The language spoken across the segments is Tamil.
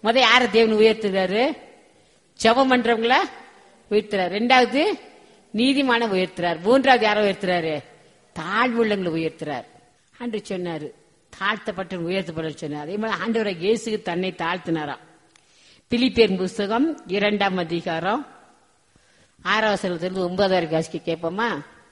முத யார தேவன் உயர்த்துறாரு ஜெபம் பண்றவங்கள உயர்த்துறாரு ரெண்டாவது நீதிமான உயர்த்துறார் மூன்றாவது யாரை உயர்த்துறாரு தாழ்வுள்ளங்களை உயர்த்துறார் ஆண்டு சொன்னாரு தாழ்த்தப்பட்ட உயர்த்தப்பட சொன்னார் அதே மாதிரி ஆண்டவரை இயேசுக்கு தன்னை தாழ்த்தினாராம் பிலிப்பியர் புஸ்தகம் இரண்டாம் அதிகாரம் ஆறாவது வசனத்திலிருந்து ஒன்பது வரைக்கும் வாசிக்க கேட்போமா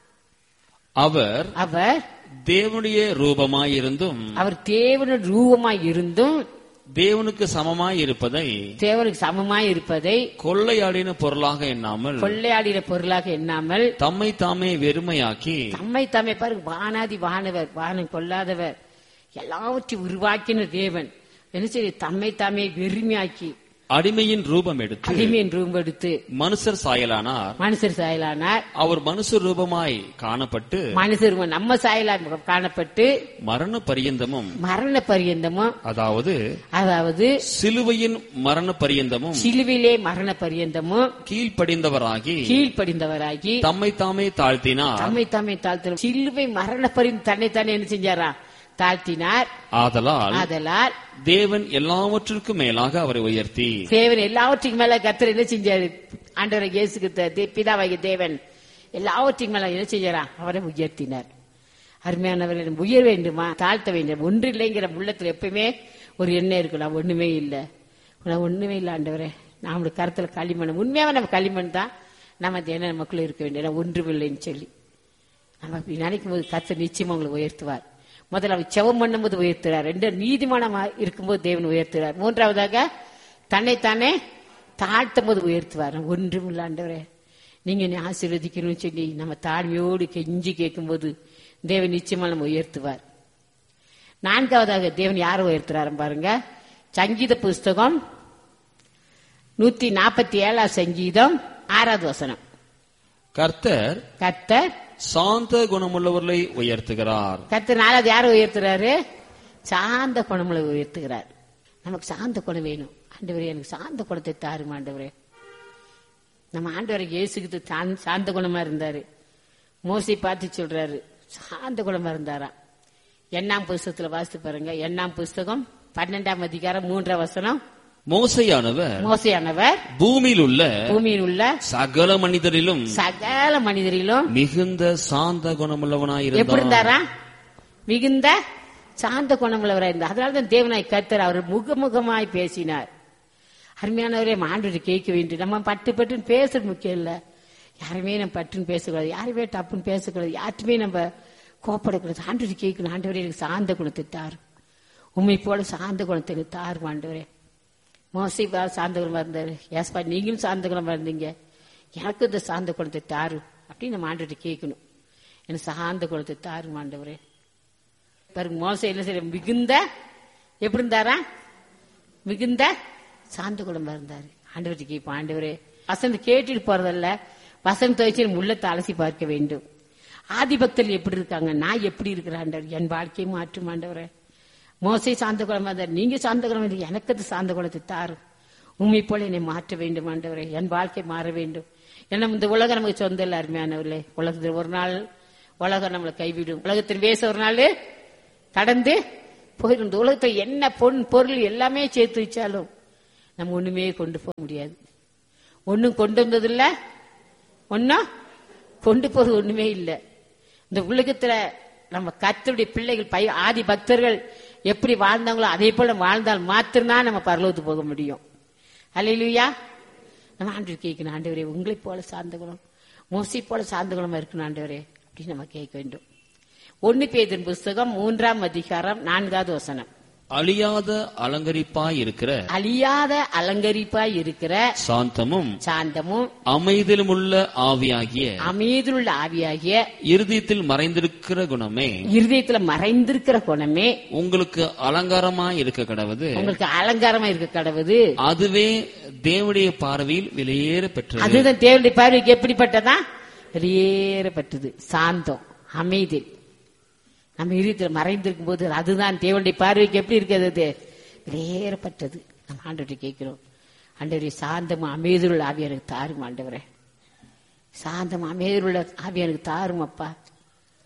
அவர் அவர் தேவனுடைய ரூபமாயிருந்தும் அவர் தேவனுடைய ரூபமாய் இருந்தும் தேவனுக்கு சமமாய் இருப்பதை தேவனுக்கு சமமாய் இருப்பதை கொள்ளையாடின பொருளாக எண்ணாமல் கொள்ளையாடின பொருளாக எண்ணாமல் தம்மை தாமே வெறுமையாக்கி தம்மை தம்மை பாருங்க வானாதி வானவர் வானம் கொள்ளாதவர் எல்லாவற்றையும் உருவாக்கின தேவன் என்ன செய்ய தம்மை தாமே வெறுமையாக்கி அடிமையின் ரூபம் எடுத்து அடிமையின் ரூபம் எடுத்து மனுஷர் சாயலானார் மனுஷர் சாயலானார் அவர் மனுஷர் ரூபமாய் காணப்பட்டு மனுஷர் நம்ம சாயலாக காணப்பட்டு மரண பரியந்தமும் மரண பரியந்தமும் அதாவது அதாவது சிலுவையின் மரண பரியந்தமும் சிலுவிலே மரண பரியந்தமும் கீழ்ப்படிந்தவராகி கீழ்ப்படிந்தவராகி தம்மை தாமே தாழ்த்தினார் தம்மை தம்மை தாழ்த்தினார் சிலுவை மரண பரிந்து தன்னை தானே என்ன செஞ்சாரா தாழ்த்தினார் ஆதலால் ஆதலால் தேவன் எல்லாவற்றிற்கும் மேலாக அவரை உயர்த்தி தேவன் எல்லாவற்றுக்கும் மேல கத்தர் என்ன செஞ்சாரு ஆண்டவரை இயேசுக்கு த- தே- பிதாவாகிய தேவன் எல்லாவற்றுக்கும் மேல என்ன செஞ்சாரா அவரை உயர்த்தினார் அருமையானவர்கள் உயர் வேண்டுமா தாழ்த்த வேண்டும் ஒன்று இல்லைங்கிற உள்ளத்துல எப்பவுமே ஒரு எண்ணம் இருக்கு நான் ஒண்ணுமே இல்லை நான் ஒண்ணுமே இல்லை ஆண்டவரே நம்மளுடைய கருத்துல களிமண் உண்மையாவே நம்ம களிமண் தான் நம்ம அந்த எண்ணம் நமக்குள்ள இருக்க வேண்டிய நான் ஒன்றுமில்லைன்னு சொல்லி நம்ம அப்படி நினைக்கும் போது கர்த்தர் நிச்சயமா உங்களை உயர்த்துவார் முதல்ல அவர் செவம் பண்ணும்போது உயர்த்துறார் ரெண்டு நீதிமானமா இருக்கும்போது தேவன் உயர்த்துறார் மூன்றாவதாக தன்னைத்தானே தாழ்த்தும் போது உயர்த்துவார் ஒன்றும் இல்லாண்டவரே நீங்க என்னை ஆசீர்வதிக்கணும்னு சொல்லி நம்ம தாழ்மையோடு கெஞ்சி கேட்கும்போது தேவன் நிச்சயமா நம்ம உயர்த்துவார் நான்காவதாக தேவன் யாரை உயர்த்துறாரு பாருங்க சங்கீத புஸ்தகம் நூத்தி நாற்பத்தி ஏழாம் சங்கீதம் ஆறாவது வசனம் கர்த்தர் கர்த்தர் சாந்த குணமுள்ளவர்களை உயர்த்துகிறார் கர்த்தர் நாலாவது யாரை உயர்த்துறாரு சாந்த குணமுள்ள உயர்த்துகிறார் நமக்கு சாந்த குணம் வேணும் ஆண்டவரே எனக்கு சாந்த குணத்தை தாரும் ஆண்டவரே நம்ம ஆண்டவரை இயேசுக்கு தான் சாந்த குணமா இருந்தாரு மோசி பார்த்து சொல்றாரு சாந்த குணமா இருந்தாராம் எண்ணாம் புஸ்தகத்துல வாசித்து பாருங்க எண்ணாம் புஸ்தகம் பன்னெண்டாம் அதிகாரம் மூன்றாம் வசனம் மோசையானவர் மோசையானவர் பூமியில் உள்ள பூமியில் உள்ள சகல மனிதரிலும் சகல மனிதரிலும் மிகுந்த சாந்த எப்படி குணமுள்ளவனாயிருந்தார் இருந்தாரா மிகுந்த சாந்த குணமுள்ளவராக இருந்தார் அதனாலதான் தேவனாய் கர்த்தர் அவர் முகமுகமாய் பேசினார் அருமையானவரே ஆண்டு கேட்க வேண்டிய நம்ம பட்டு பட்டுன்னு பேசுறது முக்கியம் இல்ல யாருமே நம்ம பட்டுன்னு பேசக்கூடாது யாருமே டப்புன்னு பேசக்கூடாது யார்ட்டுமே நம்ம கோப்படக்கூடாது ஆண்டு கேட்கணும் ஆண்டவரே எனக்கு சாந்த குணத்தை தாரு உண்மை போல சாந்த குணத்தை எனக்கு தாரு ஆண்டவரே மோசி சாந்த குணமா இருந்தாரு ஏஸ்பா நீங்களும் சாந்த குணமா இருந்தீங்க எனக்கு இந்த சாந்த குணத்தை தாரு அப்படின்னு நம்ம ஆண்டு கேட்கணும் எனக்கு சாந்த குணத்தை தாரு ஆண்டவரே பாருங்க மோசம் என்ன செய்ய மிகுந்த எப்படி இருந்தாரா மிகுந்த சாந்த குணமா இருந்தாரு ஆண்டவர்கிட்ட கேட்போம் ஆண்டவரே வசந்த் கேட்டுட்டு போறதல்ல வசந்த் வச்சு நம்ம உள்ளத்தை அலசி பார்க்க வேண்டும் ஆதிபக்தர்கள் எப்படி இருக்காங்க நான் எப்படி இருக்கிறேன் ஆண்டவர் என் வாழ்க்கையை மாற்றும் ஆண்டவரே மோசை சாந்த குணமா இருந்தார் நீங்க சாந்த குணம் இல்லை எனக்கு அது சாந்த குணத்தை தாரு உண்மை போல என்னை மாற்ற வேண்டும் ஆண்டவரே என் வாழ்க்கை மாற வேண்டும் ஏன்னா இந்த உலகம் நமக்கு சொந்தம் இல்லை அருமையானவர்களே உலகத்தில் ஒரு நாள் உலகம் நம்மளை கைவிடும் உலகத்தின் பேச ஒரு நாள் கடந்து போயிடும் இந்த உலகத்தை என்ன பொன் பொருள் எல்லாமே சேர்த்து வச்சாலும் நம்ம ஒண்ணுமே கொண்டு போக முடியாது ஒண்ணும் கொண்டு வந்ததில்ல ஒன்னும் கொண்டு போறது ஒண்ணுமே இல்லை இந்த உலகத்துல நம்ம கர்த்தருடைய பிள்ளைகள் பய ஆதி பக்தர்கள் எப்படி வாழ்ந்தாங்களோ அதே போல வாழ்ந்தால் மாத்திரம்தான் நம்ம பரலோகத்துக்கு போக முடியும் அல்லையா நம்ம ஆண்டு கேட்கணும் ஆண்டவரே உங்களைப் போல சார்ந்த குணம் மோசி போல சார்ந்த குணமா இருக்கணும் ஆண்டவரே அப்படின்னு நம்ம கேட்க வேண்டும் ஒன்னு பேதின் புஸ்தகம் மூன்றாம் அதிகாரம் நான்காவது வசனம் அழியாத அலங்கரிப்பாய் இருக்கிற அழியாத அலங்கரிப்பாய் இருக்கிற சாந்தமும் சாந்தமும் அமைதிலுமுள்ள ஆவியாகிய அமைதியுள்ள ஆவியாகிய இருதயத்தில் மறைந்திருக்கிற குணமே இருதயத்துல மறைந்திருக்கிற குணமே உங்களுக்கு அலங்காரமாய் இருக்க கடவுது உங்களுக்கு அலங்காரமா இருக்க கடவுது அதுவே தேவனுடைய பார்வையில் வெளியேற பெற்றது அதுதான் தேவனுடைய பார்வைக்கு எப்படிப்பட்டதா வெளியேறப்பட்டது சாந்தம் அமைதி நம்ம இருதயத்தில் மறைந்திருக்கும் போது அதுதான் தேவனுடைய பார்வைக்கு எப்படி இருக்கிறது அது வெளியேறப்பட்டது நம்ம ஆண்டவரை கேட்கிறோம் ஆண்டவரே சாந்தம் அமைதியுள்ள ஆவி எனக்கு தாரும் ஆண்டவரே சாந்தம் அமைதியுள்ள ஆவி எனக்கு தாரும் அப்பா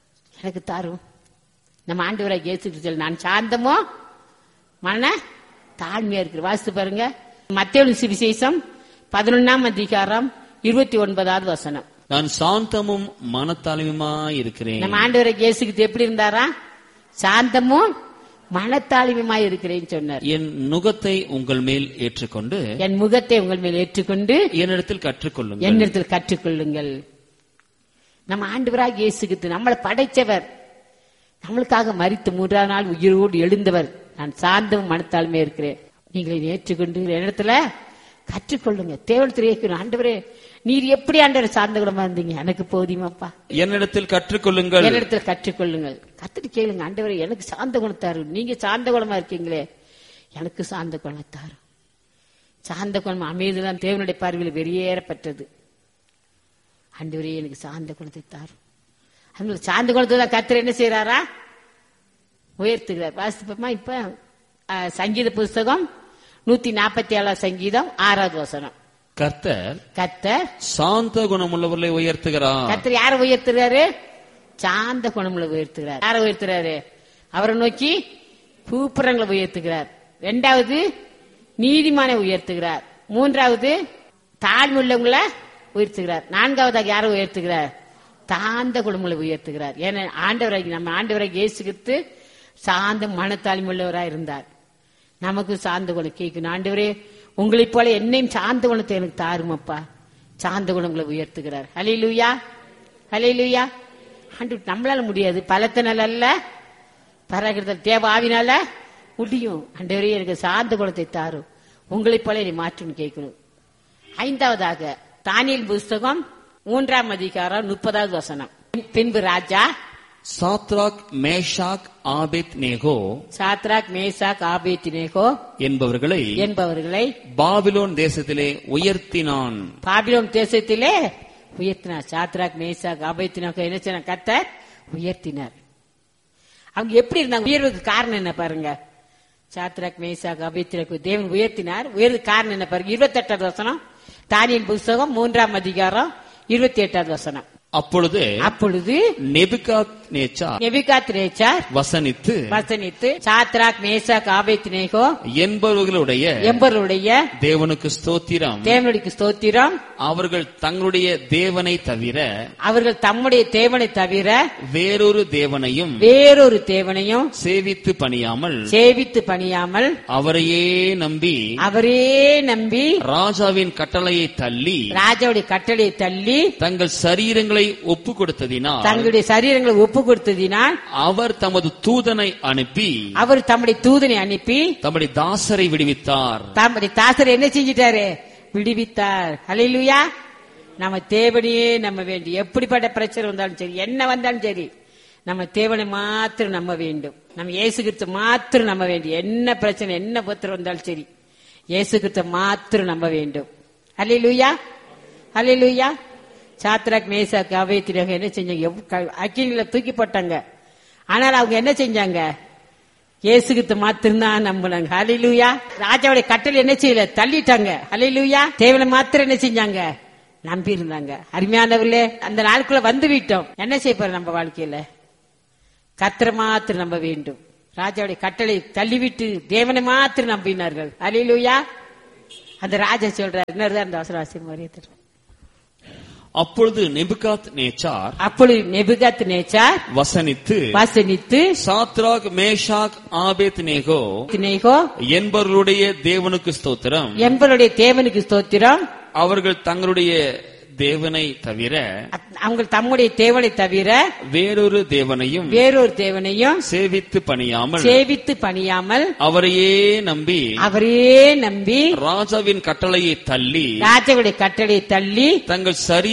எனக்கு தாரும் நம்ம ஆண்டவரை இயேசு கிறிஸ்து நான் சாந்தமோ மன தாழ்மையா இருக்கு வாசித்து பாருங்க மத்திய சுவிசேஷம் பதினொன்னாம் அதிகாரம் இருபத்தி ஒன்பதாவது வசனம் நான் சாந்தமும் மனத்தாழ்மையுமாய் இருக்கிறேன் நம்ம ஆண்டவரை இயேசுக்கு எப்படி இருந்தாரா சாந்தமும் மனத்தாழ்மையுமாய் இருக்கிறேன்னு சொன்னார் என் நுகத்தை உங்கள் மேல் ஏற்றுக்கொண்டு என் முகத்தை உங்கள் மேல் ஏற்றுக்கொண்டு என்னிடத்தில் கற்றுக்கொள்ளுங்கள் என்னிடத்தில் கற்றுக்கொள்ளுங்கள் நம்ம ஆண்டவராக இயேசுகிட்டு நம்மளை படைச்சவர் நம்மளுக்காக மரித்து மூன்றாம் நாள் உயிரோடு எழுந்தவர் நான் சாந்தமும் மனத்தாலுமே இருக்கிறேன் நீங்களை ஏற்றுக்கொண்டு என்னிடத்துல கற்றுக்கொள்ளுங்க தேவனத்தில் ஏற்கணும் ஆண்டவரே நீர் எப்படி ஆண்டவர் சார்ந்த குணமா இருந்தீங்க எனக்கு போதியமாப்பா என்னிடத்தில் கற்றுக்கொள்ளுங்கள் என்னிடத்தில் கற்றுக்கொள்ளுங்கள் கத்துட்டு கேளுங்க ஆண்டவரே எனக்கு சாந்த குணத்தாரு நீங்க சாந்த குணமா இருக்கீங்களே எனக்கு சாந்த குணத்தாரு சாந்த குணம் அமைதிதான் தேவனுடைய பார்வையில் வெளியேறப்பட்டது ஆண்டவரே எனக்கு சாந்த குணத்தை தாரும் அந்த சாந்த குணத்தை தான் கத்தர் என்ன செய்யறாரா உயர்த்துகிறார் வாசிப்போமா இப்ப அஹ், சங்கீத புஸ்தகம் நூத்தி நாற்பத்தி ஏழாம் சங்கீதம் ஆறாவது வசனம் கர்த்தர் கத்தர் சாந்த குணமுள்ளவர்களை உயர்த்துகிறார் கத்தர் யாரை உயர்த்துறாரு சாந்த குணமுள்ள உயர்த்துகிறார் யாரை உயர்த்துறாரு அவரை நோக்கி பூப்புறங்களை உயர்த்துகிறார் ரெண்டாவது நீதிமானை உயர்த்துகிறார் மூன்றாவது தாழ்வுள்ளவங்கள உயர்த்துகிறார் நான்காவதாக யாரை உயர்த்துகிறார் தாந்த குணமுள்ள உயர்த்துகிறார் ஏன்னா ஆண்டவராகி நம்ம ஆண்டவராக இயேசுகித்து சாந்த மனத்தாழ்மையுள்ளவராக இருந்தார் நமக்கு சாந்த குணம் கேட்கணும் ஆண்டவரே உங்களைப் போல என்னையும் சாந்த குணத்தை எனக்கு தாருமப்பா சாந்த குணங்களை உயர்த்துகிறார் ஹலே லூயா ஹலே லூயா ஆண்டு நம்மளால முடியாது பலத்தினால அல்ல பராகிருதல் தேவ ஆவினால முடியும் ஆண்டவரே எனக்கு சாந்த குணத்தை தாரும் உங்களைப் போல என்னை மாற்றுன்னு கேட்கணும் ஐந்தாவதாக தானியல் புஸ்தகம் மூன்றாம் அதிகாரம் முப்பதாவது வசனம் பின்பு ராஜா Shadrach Meshach Abednego Shadrach Meshach Abednego என்பவர்களை என்பவர்களை பாபிலோன் தேசத்திலே உயர்த்தினான் பாபிலோன் தேசத்திலே உயர்த்தினார் சாத்ராக் மேசாக் ஆபேத்தினாக்கோ என்ன செய்ய கத்தர் உயர்த்தினார் அவங்க எப்படி இருந்தாங்க உயர்வுக்கு காரணம் என்ன பாருங்க சாத்ராக் மேசாக் அபித்திரக்கு தேவன் உயர்த்தினார் உயர்வுக்கு காரணம் என்ன பாருங்க இருபத்தெட்டாவது வசனம் தானியல் புஸ்தகம் மூன்றாம் அதிகாரம் இருபத்தி எட்டாவது வசனம் அப்பொழுது அப்பொழுது நெபுகாத் நேச்சா நெபிகாத் ரேச்சார் வசனித்து வசனித்து சாத்ராக் மேசாக் ஆபேத்தினேகோ என்பவர்களுடைய எம்பருடைய தேவனுக்கு ஸ்தோத்திரம் தேவனுடைய ஸ்தோத்திரம் அவர்கள் தங்களுடைய தேவனை தவிர அவர்கள் தம்முடைய தேவனை தவிர வேறொரு தேவனையும் வேறொரு தேவனையும் சேவித்து பணியாமல் சேவித்து பணியாமல் அவரையே நம்பி அவரே நம்பி ராஜாவின் கட்டளையை தள்ளி ராஜாவுடைய கட்டளையை தள்ளி தங்கள் சரீரங்களை ஒப்பு கொடுத்ததினால் தங்களுடைய சரீரங்களை ஒப்பு கொடுத்ததினால் அவர் தமது தூதனை அனுப்பி அவர் தம்முடைய தூதனை அனுப்பி தம்முடைய தாசரை விடுவித்தார் தம்முடைய தாசரை என்ன செஞ்சிட்டாரு விடுவித்தார் ஹalleluya நம்ம தேவனையே நம்ம வேண்டி எப்படிப்பட்ட பிரச்சனை வந்தாலும் சரி என்ன வந்தாலும் சரி நம்ம தேவனை மாத்திரம் நம்ப வேண்டும் நம்ம இயேசு கிறிஸ்து மாத்திரம் நம்ப வேண்டும் என்ன பிரச்சனை என்ன பத்திரம் வந்தாலும் சரி இயேசு கிறிஸ்து மாத்திரம் நம்ப வேண்டும் ஹalleluya ஹalleluya சாத்ராக் மேசாக் அவைத்திரக என்ன செஞ்சாங்க அக்கினில தூக்கி போட்டாங்க ஆனால் அவங்க என்ன செஞ்சாங்க இயேசுகிட்ட மாத்திரம் நம்பினாங்க ஹலிலூயா ராஜாவுடைய கட்டளை என்ன செய்யல தள்ளிட்டாங்க ஹலிலூயா தேவனை மாத்திரம் என்ன செஞ்சாங்க நம்பி இருந்தாங்க அருமையானவர்களே அந்த நாளுக்குள்ள வந்து விட்டோம் என்ன செய்ய போறோம் நம்ம வாழ்க்கையில கத்திர மாத்திரம் நம்ப வேண்டும் ராஜாவுடைய கட்டளை தள்ளிவிட்டு தேவனை மாத்திரம் நம்பினார்கள் ஹலிலூயா அந்த ராஜா சொல்றாரு இன்னொரு அந்த அவசரவாசி மாதிரி அப்பொழுது நெபுகாத் நேச்சார் அப்பொழுது நெபுகத் நேச்சார் வசனித்து வசனித்து சாத்ராக் மேஷாக் ஆபேத் நேகோ தினேகோ என்பவர்களுடைய தேவனுக்கு ஸ்தோத்திரம் என்பருடைய தேவனுக்கு ஸ்தோத்திரம் அவர்கள் தங்களுடைய தேவனை தவிர அவங்க தம்முடைய தேவனை தவிர வேறொரு தேவனையும் வேறொரு தேவனையும் சேவித்து பணியாமல் சேவித்து பணியாமல் அவரையே நம்பி அவரே நம்பி ராஜாவின் கட்டளையை தள்ளி ராஜாவுடைய கட்டளை தள்ளி தங்கள் சரி